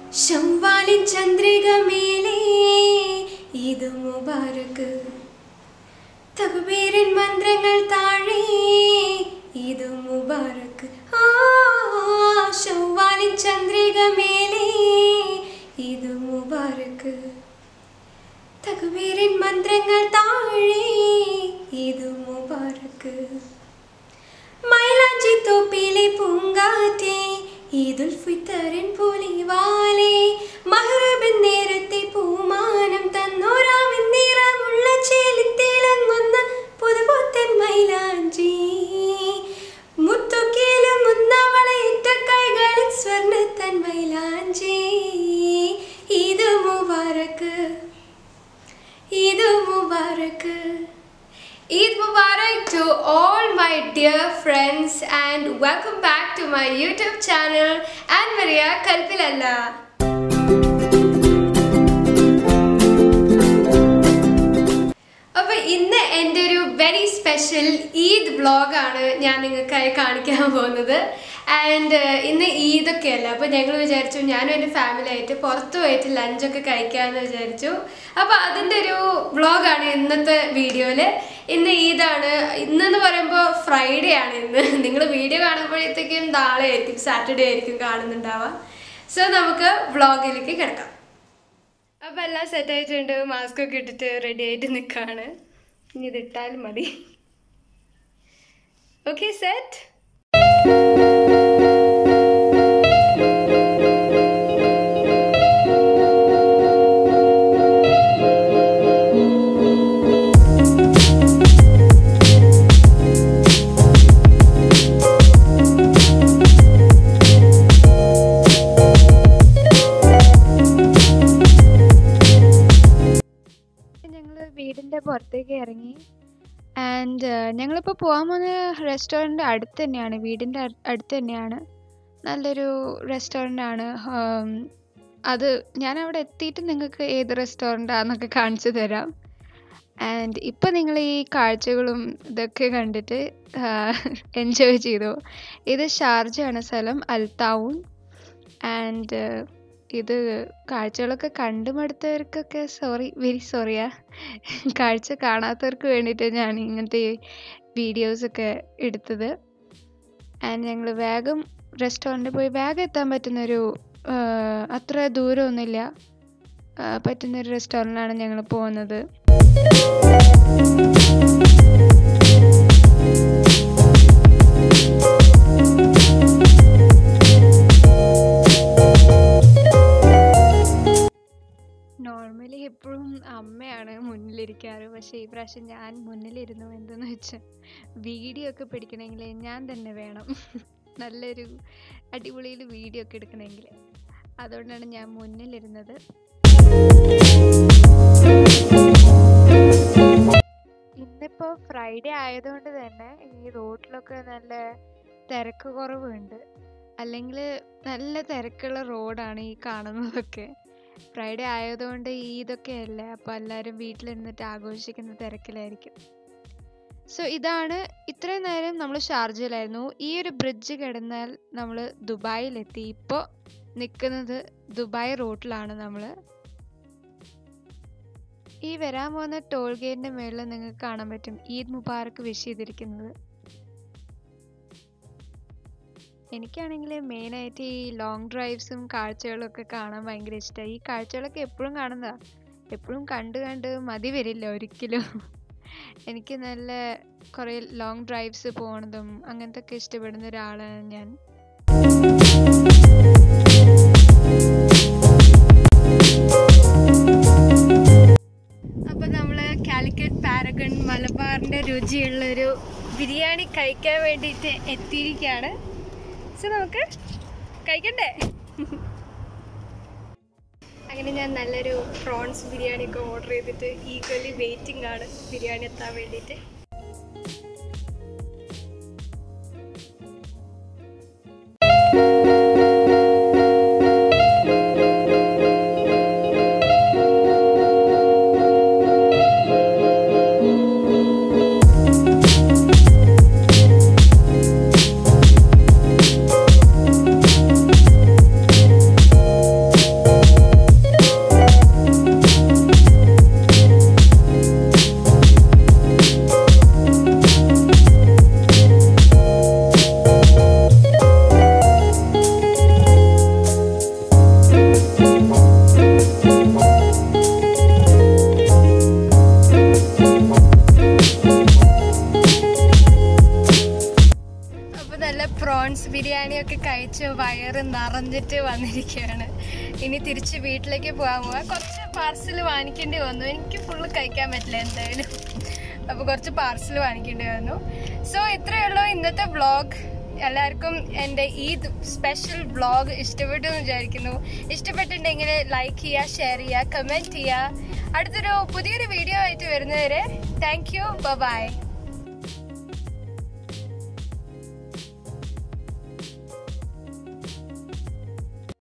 ശംവാലിൻ ചന്ദ്രിക മേലേ ഈദ് മുബാരക്ക് തകുബീരൻ മന്ത്രങ്ങൾ താഴെ ഈദ് മുബാരക്ക് ആ ശംവാലിൻ ചന്ദ്രിക മേലേ ഈദ് മുബാരക്ക് തകുബീരൻ മന്ത്രങ്ങൾ താഴെ ഈദ് മുബാരക്ക് മൈലാഞ്ചി തോപ്പിലെ പൂങ്കാറ്റേ ഈദുൽ ഫിത്തറിൻ പൊലിവാലേ മഹ്റബിൻ നേരത്തെ പൂമാനം തന്നോരാമിൻ നിറമുള്ള ചേലിത്തിളങ്ങുന്ന പുതുപുത്തൻ മൈലാഞ്ചി മുത്തുകീലുമുന്നവളേറ്റ കൈകളിൽ സ്വർണ്ണത്തൻ മൈലാഞ്ചി Eid മുബാരക്ക് Eid മുബാരക്ക് Eid Mubarak to all my dear friends and welcome back to my YouTube channel and Maria Kalpilalla. അപ്പൊ ഇന്ന് എൻ്റെ ഒരു വെരി സ്പെഷ്യൽ ഈദ് വ്ളോഗാണ് ഞാൻ നിങ്ങൾക്കായി കാണിക്കാൻ പോകുന്നത് ആൻഡ് ഇന്ന് ഈദൊക്കെ അല്ല അപ്പോൾ ഞങ്ങൾ വിചാരിച്ചു ഞാനും എൻ്റെ ഫാമിലി ആയിട്ട് പുറത്തു പോയിട്ട് ലഞ്ചൊക്കെ കഴിക്കാമെന്ന് വിചാരിച്ചു അപ്പോൾ അതിൻ്റെ ഒരു വ്ളോഗാണ് ഇന്നത്തെ വീഡിയോയിൽ ഇന്ന് ഈദാണ് ഇന്നെന്ന് പറയുമ്പോൾ ഫ്രൈഡേ ആണ് ഇന്ന് നിങ്ങൾ വീഡിയോ കാണുമ്പോഴത്തേക്കും നാളെ ആയിരിക്കും സാറ്റർഡേ ആയിരിക്കും കാണുന്നുണ്ടാവുക സോ നമുക്ക് വ്ളോഗിലേക്ക് കിടക്കാം അപ്പോൾ എല്ലാം സെറ്റ് ആയിട്ടുണ്ട് മാസ്ക് ഒക്കെ ഇട്ടിട്ട് റെഡി ആയിട്ട് നിൽക്കുകയാണ് ഇനി ഇതിട്ടാലും മതി ഓക്കെ സെറ്റ് ഞങ്ങൾ വീടിൻ്റെ പുറത്തേക്ക് ഇറങ്ങി ആൻഡ് ഞങ്ങളിപ്പോൾ പോകാൻ പോകുന്ന റെസ്റ്റോറൻറ്റ് അടുത്ത് തന്നെയാണ് വീടിൻ്റെ അടുത്ത് തന്നെയാണ് നല്ലൊരു റെസ്റ്റോറൻ്റ് ആണ് ഉം, അത് ഞാൻ അവിടെ എത്തിയിട്ട് നിങ്ങൾക്ക് ഏത് റെസ്റ്റോറൻ്റാന്നൊക്കെ കാണിച്ചു തരാം ആൻഡ് ഇപ്പം നിങ്ങൾ ഈ കാഴ്ചകളും ഇതൊക്കെ കണ്ടിട്ട് എൻജോയ് ചെയ്തു ഇത് ഷാർജയാണ് സ്ഥലം അൽത്താവൂൺ ആൻഡ് ഇത് കാഴ്ചകളൊക്കെ കണ്ടു മടുത്തവർക്കൊക്കെ സോറി വെരി സോറിയാ കാഴ്ച കാണാത്തവർക്ക് വേണ്ടിയിട്ട് ഞാൻ ഇങ്ങനത്തെ വീഡിയോസൊക്കെ എടുത്തത് ആൻഡ് ഞങ്ങൾ വേഗം റെസ്റ്റോറൻറ്റിൽ പോയി വേഗം എത്താൻ പറ്റുന്നൊരു ആ, അത്ര ദൂരമൊന്നുമില്ല ആ, പറ്റുന്നൊരു റെസ്റ്റോറൻറ്റിലാണ് ഞങ്ങൾ പോകുന്നത് നോർമലി എപ്പോഴും അമ്മയാണ് മുന്നിലിരിക്കാറ് പക്ഷേ ഈ പ്രാവശ്യം ഞാൻ മുന്നിലിരുന്നു എന്തെന്ന് വെച്ചാൽ വീഡിയോ ഒക്കെ പിടിക്കണമെങ്കിൽ ഞാൻ തന്നെ വേണം നല്ലൊരു അടിപൊളിയിൽ വീഡിയോ ഒക്കെ എടുക്കണമെങ്കിൽ അതുകൊണ്ടാണ് ഞാൻ മുന്നിലിരുന്നത് ഇന്നിപ്പോൾ ഫ്രൈഡേ ആയതുകൊണ്ട് തന്നെ ഈ റോഡിലൊക്കെ നല്ല തിരക്ക് കുറവുണ്ട് അല്ലെങ്കിൽ നല്ല തിരക്കുള്ള റോഡാണ് ഈ കാണുന്നതൊക്കെ ഫ്രൈഡേ ആയതുകൊണ്ട് ഈദൊക്കെ അല്ലേ അപ്പോൾ എല്ലാവരും വീട്ടിലിരുന്നിട്ട് ആഘോഷിക്കുന്ന തിരക്കിലായിരിക്കും സോ ഇതാണ് ഇത്രയും നേരം നമ്മൾ ഷാർജയിലായിരുന്നു ഈ ഒരു ബ്രിഡ്ജ് കിടന്നാൽ നമ്മൾ ദുബായിലെത്തി ഇപ്പോൾ നിൽക്കുന്നത് ദുബായ് റോഡിലാണ് നമ്മൾ ഈ വരാൻ പോകുന്ന ടോൾ ഗേറ്റിൻ്റെ മുകളിൽ നിങ്ങൾക്ക് കാണാൻ പറ്റും ഈദ് മുബാറക്ക് വിഷ് ചെയ്തിരിക്കുന്നത് എനിക്കാണെങ്കിൽ മെയിനായിട്ട് ഈ ലോങ് ഡ്രൈവ്സും കാഴ്ചകളും ഒക്കെ കാണാൻ ഭയങ്കര ഇഷ്ടമായി ഈ കാഴ്ചകളൊക്കെ എപ്പോഴും കാണുന്നതാ എപ്പോഴും കണ്ട് കണ്ട് മതി വരില്ല ഒരിക്കലും എനിക്ക് നല്ല കുറേ ലോങ് ഡ്രൈവ്സ് പോണതും അങ്ങനത്തെ ഒക്കെ ഇഷ്ടപ്പെടുന്ന ഒരാളാണ് ഞാൻ അപ്പൊ നമ്മള് കാലിക്കറ്റ് പാരഗൺ മലബാറിന്റെ രുചിയുള്ള ഒരു ബിരിയാണി കഴിക്കാൻ വേണ്ടിയിട്ട് എത്തിയിരിക്കുകയാണ് സോ നമുക്ക് കഴിക്കണ്ടേ അങ്ങനെ ഞാൻ നല്ലൊരു പ്രോൺസ് ബിരിയാണി ഒക്കെ ഓർഡർ ചെയ്തിട്ട് ഈക്വലി വെയിറ്റിംഗ് ആണ് ബിരിയാണി എത്താൻ വേണ്ടിയിട്ട് വയറ് നിറഞ്ഞിട്ട് വന്നിരിക്കുകയാണ് ഇനി തിരിച്ച് വീട്ടിലേക്ക് പോകാൻ പോവാ കുറച്ച് പാർസൽ വാങ്ങിക്കേണ്ടി വന്നു എനിക്ക് ഫുള്ള് കഴിക്കാൻ പറ്റില്ല എന്തായാലും അപ്പോൾ കുറച്ച് പാർസൽ വാങ്ങിക്കേണ്ടി വന്നു സോ ഇത്രയേ ഉള്ളൂ ഇന്നത്തെ വ്ളോഗ് എല്ലാവർക്കും എൻ്റെ ഈദ് സ്പെഷ്യൽ വ്ളോഗ് ഇഷ്ടപ്പെട്ടു എന്ന് വിചാരിക്കുന്നു ഇഷ്ടപ്പെട്ടിട്ടുണ്ടെങ്കിൽ ലൈക്ക് ചെയ്യുക ഷെയർ ചെയ്യുക കമൻറ്റ് ചെയ്യുക അടുത്തൊരു പുതിയൊരു വീഡിയോ ആയിട്ട് വരുന്നവരെ താങ്ക് യു ബൈ